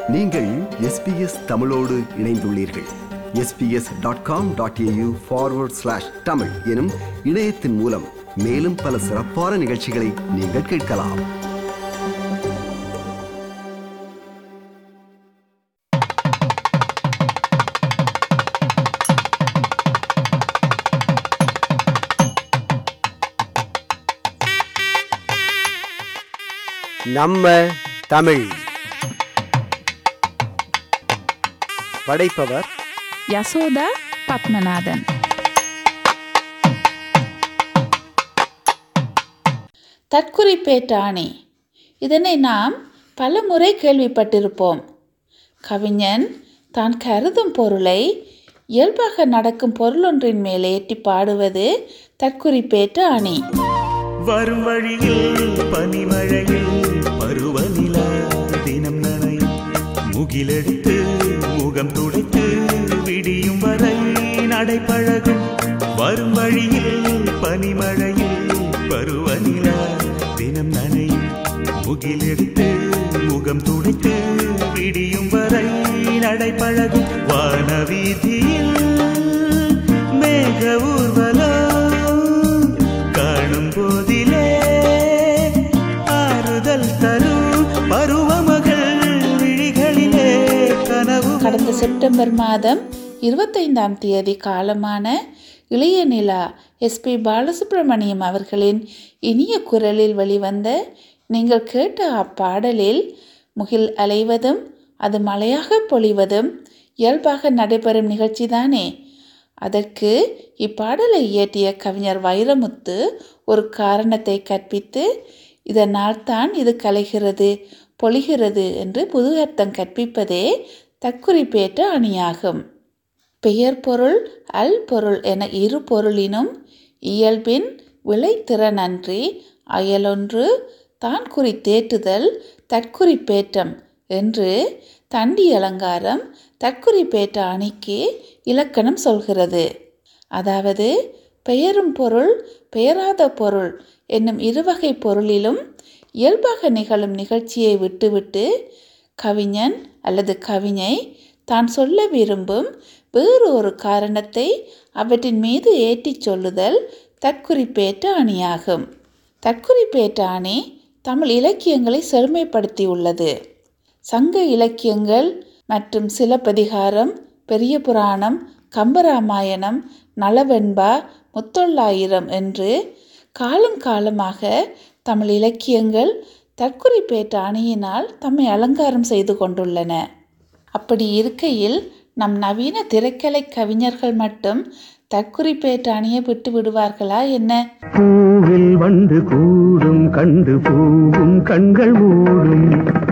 நீங்கள் எஸ்பிஎஸ் தமிழோடு இணைந்துள்ளீர்கள் SBS dot com dot AU forward slash Tamil எனும் இணையத்தின் மூலம் மேலும் பல சிறப்பான நிகழ்ச்சிகளை நீங்கள் கேட்கலாம் நம்ம தமிழ் படைப்பவர் யசோதா பத்மநாதன் தற்குறிப்பேற்றாணி இதனை நாம் பல முறை கேள்விப்பட்டிருப்போம் கவிஞன் தான் கருதும் பொருளை இயல்பாக நடக்கும் பொருளொன்றின் மேல் ஏற்றி பாடுவது தற்குறிப்பேற்ற அணி வரும் வழியில் பனிமழையில் பருவநிலா தினம் நனையும் முகிலெடுத்து முகம் துடைத்து விடியும் வரை நடைபழகும் வரும் வழியில் பனிமழையில் பருவநிலா தினம் நனையும் முகிலெடுத்து முகம் துடைத்து விடியும் வரை நடைபழகும் வானவீதியில் மேக ஊர்வலம் காணும் போதிலே ஆறுதல் தரும் பருவமகள் விழிகளிலே கனவு கடந்த செப்டம்பர் மாதம் இருபத்தைந்தாம் தேதி காலமான இளைய நிலா எஸ்பி பாலசுப்ரமணியம் அவர்களின் இனிய குரலில் வெளிவந்த நீங்கள் கேட்ட அப்பாடலில் முகில் அலைவதும் அது மழையாக பொழிவதும் இயல்பாக நடைபெறும் நிகழ்ச்சிதானே அதற்கு இப்பாடலை இயற்றிய கவிஞர் வைரமுத்து ஒரு காரணத்தை கற்பித்து இதனால் தான் இது கலைகிறது பொழிகிறது என்று புது அர்த்தம் கற்பிப்பதே தற்குறிப்பேற்ற அணியாகும் பெயர் பொருள் அல் பொருள் என இரு பொருளினும் இயல்பின் விளைத்திறனன்றி அயலொன்று தான் குறித்தேற்றுதல் தற்குறிப்பேற்றம் என்று தண்டி அலங்காரம் தற்குறிப்பேற்ற அணிக்கு இலக்கணம் சொல்கிறது அதாவது பெயரும் பொருள் பெயராத பொருள் என்னும் இருவகை பொருளிலும் இயல்பாக நிகழும் நிகழ்ச்சியை விட்டுவிட்டு கவிஞன் அல்லது கவிஞை தான் சொல்ல விரும்பும் வேறு ஒரு காரணத்தை அவற்றின் மீது ஏற்றிச் சொல்லுதல் தற்குறிப்பேற்ற அணியாகும் தற்குறிப்பேற்ற அணி தமிழ் இலக்கியங்களை செழுமைப்படுத்தியுள்ளது சங்க இலக்கியங்கள் மற்றும் சிலப்பதிகாரம் பெரிய புராணம் கம்பராமாயணம் நலவெண்பா முத்தொள்ளாயிரம் என்று காலம் காலமாக தமிழ் இலக்கியங்கள் தற்குறிப்பேற்ற அணியினால் தம்மை அலங்காரம் செய்து கொண்டுள்ளன அப்படி இருக்கையில் நம் நவீன திரைக்கலை கவிஞர்கள் மட்டும் தற்குறிப்பேற்ற அணியை விட்டு விடுவார்களா என்ன பூவில் வந்து கூடும் கண்டு பூவும் கண்கள் மூடும்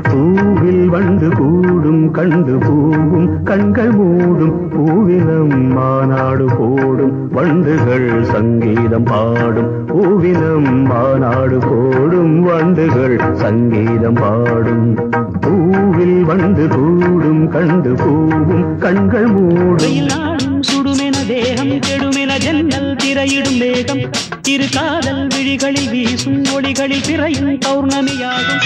பூவில் வந்து கூடும் கண்டு பூவும் கண்கள் மூடும் பூவினம் மாநாடு போடும் வண்டுகள் சங்கீதம் பாடும் பூவினம் மாநாடு போடும் வண்டுகள் சங்கீதம் பாடும் பூவில் வந்து கூடும் கண்டு பூவும் கண்கள் மூடும் வெயில் நாடும் சுடுமென தேகம் கெடுமென ஜன்னல் திரையிடும் மேகம் இரு காதல் விழிகளில் வீசும் ஒளிகளில் பிறையும் பௌர்ணமியாகும்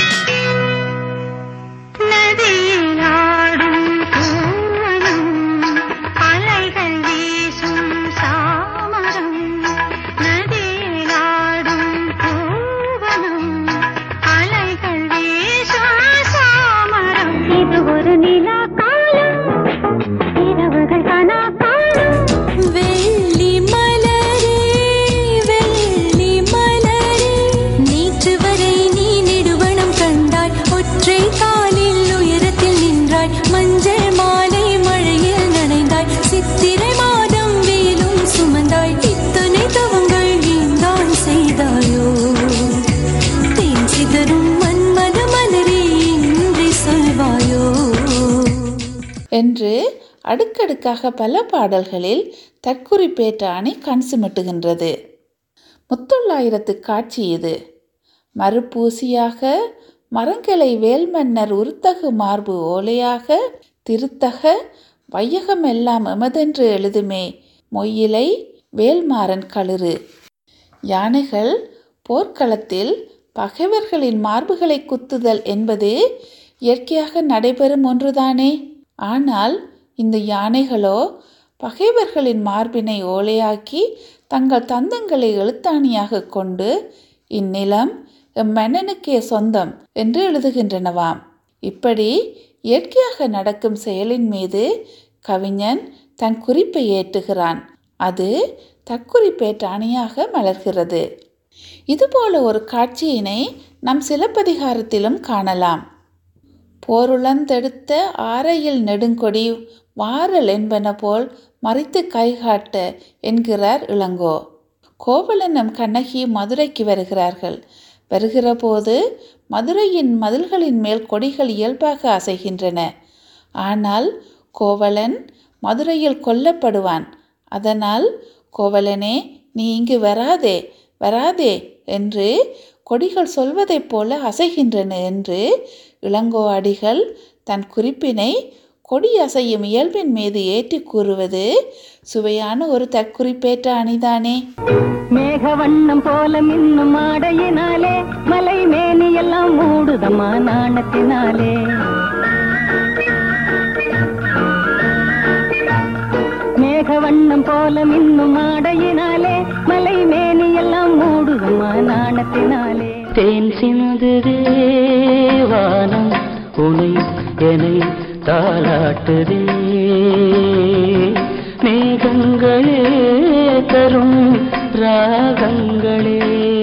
நதியாடும் பூவனம், அலைகள் வீசும் சாமரம். நதியாடும் பூவனம், அலைகள் வீசும் சாமரம். இது ஒரு நிலா காலம் இரவுகள் கனா காலம் வெள்ளி மலரே வெள்ளி மலரே நேற்று வரை நீ நெடுவனம் கண்டாய் ஒற்றை காலில் உயரத்தில் நின்றாய் மஞ்சள் மாலை மழையில் நனைந்தாய் சித்திரை மாதம் வெயிலும் சுமந்தாய் இத்தனை தவங்கள் நீந்தான் செய்தாயோ தேன் சிதறும் மன்மத மலரே இன்றி சொல்வாயோ என்று அடுக்கடுக்காக பல பாடல்களில் தற்குறிப்பேற்ற அணி கண் சிமிட்டுகின்றது முத்தொள்ளாயிரத்து காட்சி இது மறுபூசியாக மரங்களை வேல்மன்னர் உருத்தகு மார்பு ஓலையாக திருத்தக வையகம் எல்லாம் எமதென்று எழுதுமே மொய்யிலை வேல்மாறன் களிறு யானைகள் போர்க்களத்தில் பகைவர்களின் மார்புகளை குத்துதல் என்பது இயற்கையாக நடைபெறும் ஒன்றுதானே ஆனால் இந்த யானைகளோ பகைவர்களின் மார்பினை ஓலையாக்கி தங்கள் தந்தங்களை எழுத்தாணியாக கொண்டு இந்நிலம் எம் மன்னனுக்கே சொந்தம் என்று எழுதுகின்றனவாம் இப்படி இயற்கையாக நடக்கும் செயலின் மீது கவிஞன் தன் குறிப்பை ஏற்றுகிறான் அது தற்குறிப்பேற்றாணியாக மலர்கிறது இதுபோல ஒரு காட்சியினை நம் சிலப்பதிகாரத்திலும் காணலாம் போருளந்தெடுத்த ஆரையில் நெடுங்கொடி வாரல் என்பன போல் மறித்து கைகாட்ட என்கிறார் இளங்கோ கோவலனும் கண்ணகி மதுரைக்கு வருகிறார்கள் வருகிற போது மதுரையின் மதில்களின் மேல் கொடிகள் இயல்பாக அசைகின்றன ஆனால் கோவலன் மதுரையில் கொல்லப்படுவான் அதனால் கோவலனே நீ இங்கு வராதே வராதே என்று கொடிகள் சொல்வதைப் போல அசைகின்றன என்று இளங்கோ அடிகள் தன் குறிப்பினை கொடி அசையும் இயல்பின் மீது ஏற்றி கூறுவது சுவையான ஒரு தற்குறிப்பேற்ற அணிதானே மேக வண்ணம் போல மின்னும் ஆடையினாலே மலை மேனி எல்லாம் மூடுதம்மா நாணத்தினாலே மேக வண்ணம் போல மின்னும் ஆடையினாலே மலை மேனி எல்லாம் மூடுதம்மா நாணத்தினாலே தேன் சிந்துதே வானம் உனை என்னை தாளாட்டுதே மேகங்களே தரும் ராகங்களே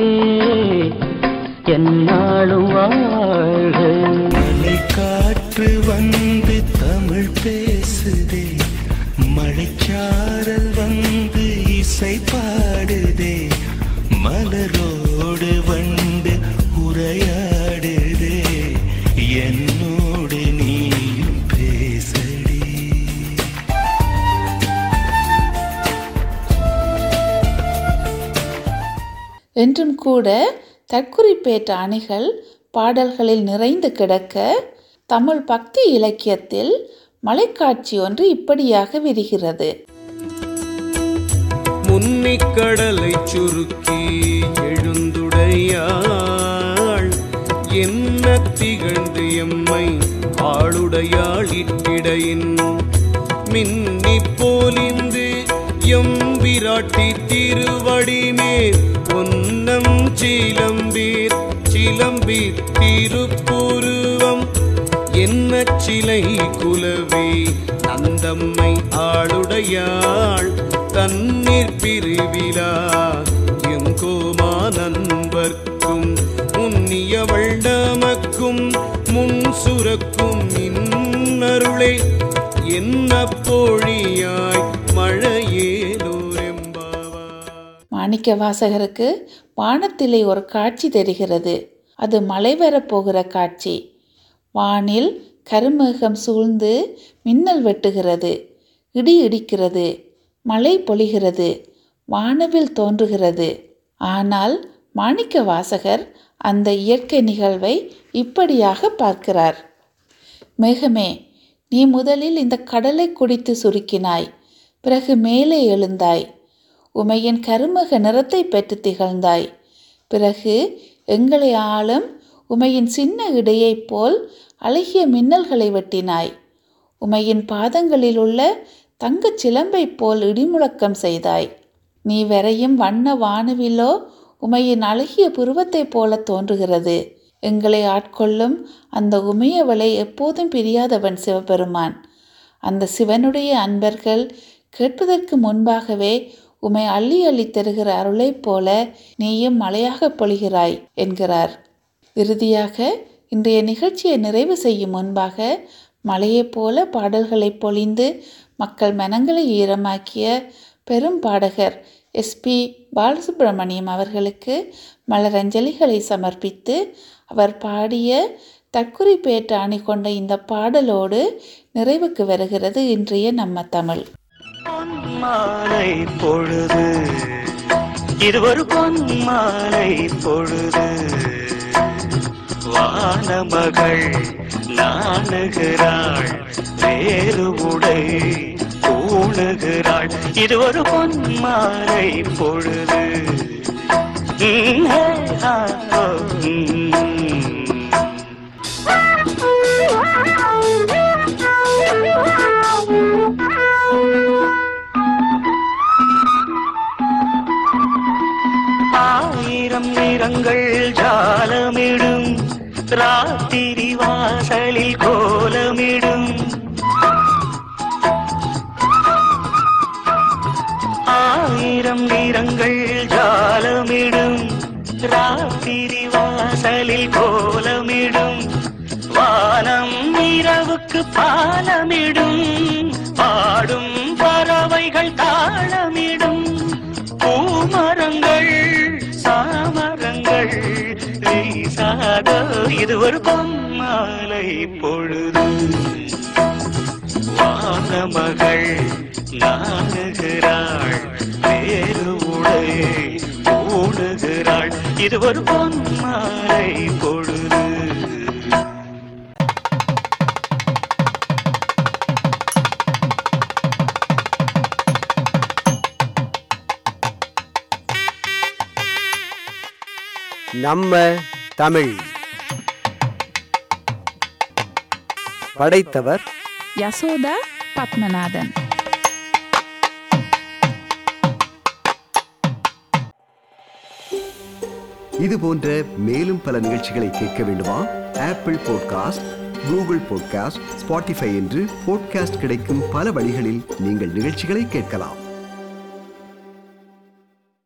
என்னாலும் வாழ்க மலை காற்று வந்து தமிழ் பேசுதே மழைச்சாரல் வந்து இசை பாடுதே மலரோடு வந்து உரையாடுதே என்னோடு நீயும் பேசடி என்றும் கூட தற்குறிப்பேற்ற அணிகள் பாடல்களில் நிறைந்து கிடக்க தமிழ் பக்தி இலக்கியத்தில் மலைக்காட்சி ஒன்று இப்படியாக விரிகிறது முன்னிக் கடலை சுருக்கி எழுந்துடையாள் என்ன திகழ்ந்து எம்மை ஆளுடையாள் இட்டிடையின் மின்னி போலிந்து எம் விராட்டி திருவடிமேல் ஒன்னம் சிலம்பீர் சிலம்பி திருப்புருவம் என்ன சிலை குலவி நந்தம்மை ஆளுடையாள் தண்ணீர் பிரிவிலா எங்கோமா நண்பர்க்கும் உன்னியவள் நமக்கும் முன் சுரக்கும் இன்னருளே என்ன பொழியாய் மழையேலோரெம்பாவாய் மாணிக்க வாசகருக்கு வானத்திலே ஒரு காட்சி தெரிகிறது அது மழை வரப்போகிற காட்சி வானில் கருமேகம் சூழ்ந்து மின்னல் வெட்டுகிறது இடி இடிக்கிறது மழை பொழிகிறது வானவில் தோன்றுகிறது ஆனால் மாணிக்க வாசகர் அந்த இயற்கை நிகழ்வை இப்படியாக பார்க்கிறார் மேகமே நீ முதலில் இந்த கடலை குடித்து சுருக்கினாய் பிறகு மேலே எழுந்தாய் உமையின் கருமக நிறத்தை பெற்று திகழ்ந்தாய் பிறகு எங்களை ஆளும் உமையின் சின்ன இடையைப் போல் அழகிய மின்னல்களை வெட்டினாய் உமையின் பாதங்களில் உள்ள தங்கச் சிலம்பைப் போல் இடிமுழக்கம் செய்தாய் நீ வரையும் வண்ண வானவிலோ உமையின் அழகிய புருவத்தைப் போல தோன்றுகிறது எங்களை ஆட்கொள்ளும் அந்த உமையவளை எப்போதும் பிரியாதவன் சிவபெருமான் அந்த சிவனுடைய அன்பர்கள் கேட்பதற்கு முன்பாகவே உமை அள்ளி அள்ளி தருகிற அருளைப் போல நீயும் மழையாக பொழிகிறாய் என்கிறார் இறுதியாக இன்றைய நிகழ்ச்சியை நிறைவு செய்யும் முன்பாக மலையைப் போல பாடல்களை பொழிந்து மக்கள் மனங்களை ஈரமாக்கிய பெரும் பாடகர் எஸ்பி பாலசுப்ரமணியம் அவர்களுக்கு மலரஞ்சலிகளை சமர்ப்பித்து அவர் பாடிய தற்குறிப்பேற்ற அணி கொண்ட இந்த பாடலோடு நிறைவுக்கு வருகிறது இன்றைய நம்ம தமிழ் மாலை பொழுது இது ஒரு பொன்மாலை பொழுது வானமகள் நாணுகிறாள் வேறு உடை பூணுகிறாள் இது ஒரு பொன்மாலை பொழுது ம், ஹே, ஆ, ஓ, ம். நிறங்கள் ஜாலமிடும் ராத்திரி வாசலில் கோலமிடும் ஆயிரம் நிறங்கள் ஜாலமிடும் ராத்திரி வாசலில் கோலமிடும் வானம் இரவுக்கு பாலமிடும் பாடும் பறவைகள் தாளமிடும் பூமரங்கள் சாமரங்கள் வீசாத இது ஒரு பொம்மாலை பொழுது வானமகள் நாணுகிறாள் வேறு உடை ஓடுகிறாள் இது ஒரு பொன்மாலை பொழுது நம்ம தமிழ் படைத்தவர் யசோதா பத்மநாதன் இது போன்ற மேலும் பல நிகழ்ச்சிகளை கேட்க வேண்டுமா Apple podcast Google podcast Spotify என்று பாட்காஸ்ட் கிடைக்கும் பல வழிகளில் நீங்கள் நிகழ்ச்சிகளை கேட்கலாம்